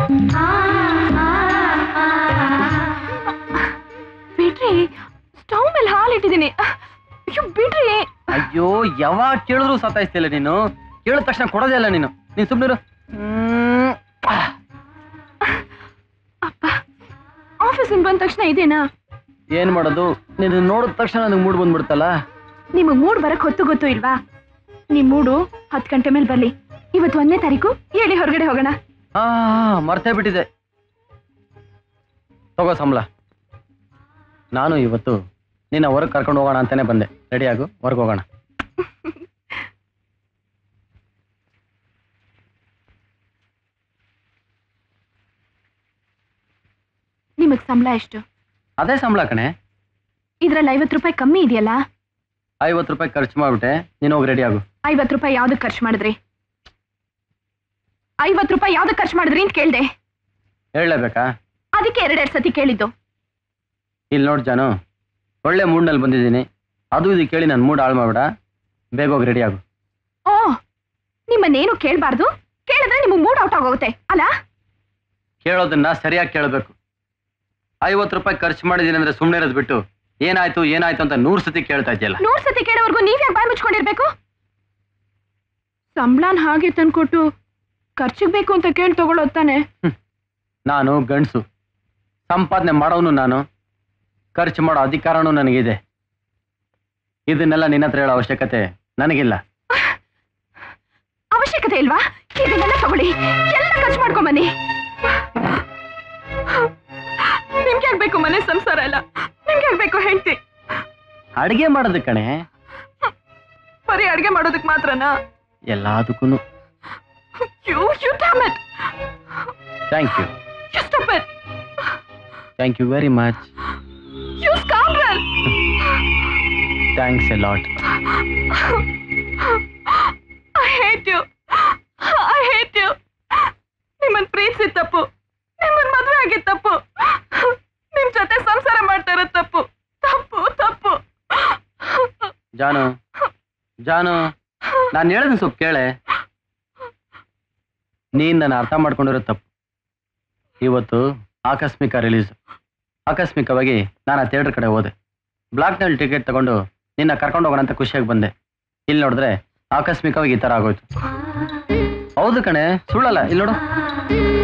ಬಿಡ್ರಿ ಸ್ಟವ್ ಮೇಲೆ ಹಾಲು ಇಟ್ಟಿದ್ದೀನಿ ಅಯ್ಯೋ ಬಿಡ್ರಿ ಅಯ್ಯೋ ಯಾವಾಗ ಕೇಳಿದ್ರು ಸತಾಯಿಸ್ತಿಲ್ಲ ನೀನು ಕೇಳಿದ ತಕ್ಷಣ ಕೊಡೋದೇ ಇಲ್ಲ ನೀನು ನೀನ್ ಸುಮ್ಮನಿರು ಆಫೀಸಿಂದ ಬಂದ ತಕ್ಷಣ ಇದೇನಾ ಏನ್ ಮಾಡೋದು ನೀನು ನೋಡಿದ ತಕ್ಷಣ ನನಗೆ ಮೂಡ್ ಬಂದ್ಬಿಡ್ತಲ್ಲ ನಿಮಗ್ ಮೂಡ್ ಬರಕ್ ಹೊತ್ತು ಗೊತ್ತು ಇಲ್ವಾ ನಿಮ್ ಮೂಡು ಹತ್ತು ಗಂಟೆ ಮೇಲೆ ಬರ್ಲಿ ಇವತ್ತು ಒಂದನೇ ತಾರೀಕು ಹೇಳಿ ಹೊರಗಡೆ ಹೋಗೋಣ ಹಾ ಮರ್ತೇ ಬಿಟ್ಟಿದೆ ತಗೋ ಸಂಬಳ ನಾನು ಇವತ್ತು ನಿನ್ನ ಹೊರಗೆ ಕರ್ಕೊಂಡು ಹೋಗೋಣ ಅಂತಾನೆ ಬಂದೆ ರೆಡಿ ಆಗು ಹೊರಗೆ ಹೋಗೋಣ ನಿಮಗ್ ಸಂಬಳ ಎಷ್ಟು ಅದೇ ಸಂಬಳ ಕಣೆ ಇದ್ರಲ್ಲಿ ಐವತ್ತು ರೂಪಾಯಿ ಕಮ್ಮಿ ಇದೆಯಲ್ಲ ಐವತ್ತು ರೂಪಾಯಿ ಖರ್ಚು ಮಾಡ್ಬಿಟ್ಟೆ ನೀನು ಹೋಗಿ ರೆಡಿ ಆಗು ಐವತ್ತು ರೂಪಾಯಿ ಯಾವ್ದಕ್ ಖರ್ಚು ಮಾಡಿದ್ರಿ ಐವತ್ತು ರೂಪಾಯಿ ಯಾವ್ದಕ್ ಖರ್ಚು ಮಾಡಿದ್ರಿ ಅಂತ ಕೇಳ್ದೆ ಹೇಳಲೇಬೇಕಾ ಅದಕ್ಕೆ ಎರಡೆರಡು ಸತಿ ಕೇಳಿದ್ದು ಇಲ್ಲಿ ನೋಡಿ ಜಾನು ಒಳ್ಳೆ ಮೂಡ್ನಲ್ಲಿ ಬಂದಿದ್ದೀನಿ ಅದು ಇದು ಕೇಳಿ ನನ್ನ ಮೂಡ್ ಹಾಳು ಮಾಡ್ಬೇಡ ಬೇಗ ಹೋಗಿ ರೆಡಿ ಆಗು ಓ ನಿಮ್ಮನ್ನೇನು ಕೇಳಬಾರ್ದು ಕೇಳಿದ್ರೆ ನಿಮಗೆ ಮೂಡ್ ಔಟ್ ಆಗೋಗುತ್ತೆ ಅಲ್ಲ ಕೇಳೋದನ್ನ ಸರಿಯಾಗಿ ಕೇಳಬೇಕು ಐವತ್ತು ರೂಪಾಯಿ ಖರ್ಚು ಮಾಡಿದ್ದೀನಿ ಅಂದ್ರೆ ಸುಮ್ಮನೆ ಇರೋದು ಬಿಟ್ಟು ಏನಾಯ್ತು ಏನಾಯ್ತು ಅಂತ ನೂರು ಸತಿ ಕೇಳ್ತಾ ಇದೆಯಲ್ಲ ನೂರ್ ಸತಿ ಕೇಳೋವರೆಗೂ ನೀವ್ಯಾಕೆ ಬಾಯ್ ಮುಚ್ಕೊಂಡಿರ್ಬೇಕು ಸಂಬಳನ ಹಾಗೆ ತಂದ್ಕೊಟ್ಟು ಖರ್ಚಿಗೆ ಬೇಕು ಅಂತ ಕೇಳಿ ತಗೊಳ್ಳೋದು ತಾನೆ ನಾನು ಗಂಡಸು ಸಂಪಾದನೆ ಮಾಡೋನು ನಾನು ಖರ್ಚು ಮಾಡೋ ಅಧಿಕಾರನೂ ನನಗಿದೆ ಇದನ್ನೆಲ್ಲ ನಿನ್ನ ಹತ್ರ ಹೇಳೋ ಅವಶ್ಯಕತೆ ನನಗಿಲ್ಲ ಅವಶ್ಯಕತೆ ಇಲ್ವಾ ಇದನ್ನೆಲ್ಲ ತಗೊಳ್ಳಿ ಎಲ್ಲ ಖರ್ಚು ಮಾಡ್ಕೊಂಬನ್ನಿ ನಿಮ್ಗೆ ಆಗ್ಬೇಕು ಮನೆ ಸಂಸಾರ ಎಲ್ಲ ನಿಮ್ಗೆ ಆಗ್ಬೇಕು ಹೆಂಡತಿ ಅಡಿಗೆ ಮಾಡೋದು ಕಣೆ ಬರೀ ಅಡ್ಗೆ ಮಾಡೋದಕ್ ಮಾತ್ರನಾ ಎಲ್ಲದಕ್ಕೂ you you damn it thank you you stop it thank you very much you scoundrel thanks a lot I hate you I hate you ನಿಮ್ಮನ್ ಪ್ರೀತಿಸಿದ ತಪ್ಪು ನಿಮ್ಮನ್ ಮದುವೆ ಆಗಿದ್ ತಪ್ಪು ನಿಮ್ ಜೊತೆ ಸಂಸಾರ ಮಾಡ್ತಾ ಇರೋದ್ ತಪ್ಪು ತಪ್ಪು ತಪ್ಪು ಜಾನು ಜಾನು ನಾನು ಹೇಳೋದನ್ನ ಸ್ವಲ್ಪ ಕೇಳೆ ನೀನ್ ನನ್ನ ಅರ್ಥ ಮಾಡ್ಕೊಂಡಿರೋ ತಪ್ಪು ಇವತ್ತು ಆಕಸ್ಮಿಕ ರಿಲೀಸ್ ಆಕಸ್ಮಿಕವಾಗಿ ನಾನು ಆ ಥಿಯೇಟರ್ ಕಡೆ ಹೋದೆ ಬ್ಲಾಕ್ನಲ್ಲಿ ಟಿಕೆಟ್ ತಗೊಂಡು ನಿನ್ನ ಕರ್ಕೊಂಡು ಹೋಗೋಣ ಅಂತ ಖುಷಿಯಾಗಿ ಬಂದೆ ಇಲ್ಲಿ ನೋಡಿದ್ರೆ ಆಕಸ್ಮಿಕವಾಗಿ ಈ ಥರ ಆಗೋಯ್ತು ಹೌದು ಕಣೆ ಸುಳ್ಳಲ್ಲ ಇಲ್ಲಿ ನೋಡು